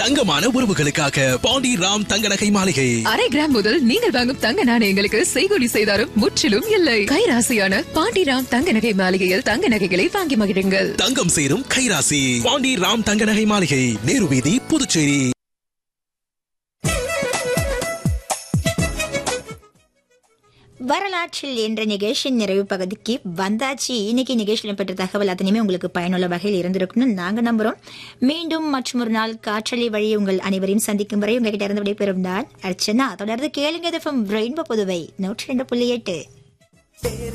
தங்கமான உறவுகளுக்காக பாண்டி ராம் தங்க நகை மாளிகை அரை கிராம் முதல் நீங்கள் வாங்கும் தங்க நாணயங்களுக்கு செய்கூலி செய்தாரும் முற்றிலும் இல்லை கைராசியான பாண்டிராம் தங்க நகை மாளிகையில் தங்க நகைகளை வாங்கி மகிழுங்கள் தங்கம் சேரும் கைராசி பாண்டி ராம் தங்க நகை மாளிகை நேரு வீதி புதுச்சேரி வரலாற்றில் என்ற நிகழ்ச்சியின் நிறைவு பகுதிக்கு வந்தாச்சு இன்னைக்கு நிகழ்ச்சியில் பெற்ற தகவல் அத்தனையுமே உங்களுக்கு பயனுள்ள வகையில் இருந்திருக்கும்னு நாங்க நம்புறோம் மீண்டும் மற்றும் ஒரு நாள் காற்றலை வழி உங்கள் அனைவரையும் சந்திக்கும் வரை உங்ககிட்ட இருந்து விடைபெறும் நான் அர்ச்சனா தொடர்ந்து கேளுங்க ரெயின்போ புதுவை நூற்றி ரெண்டு புள்ளி எட்டு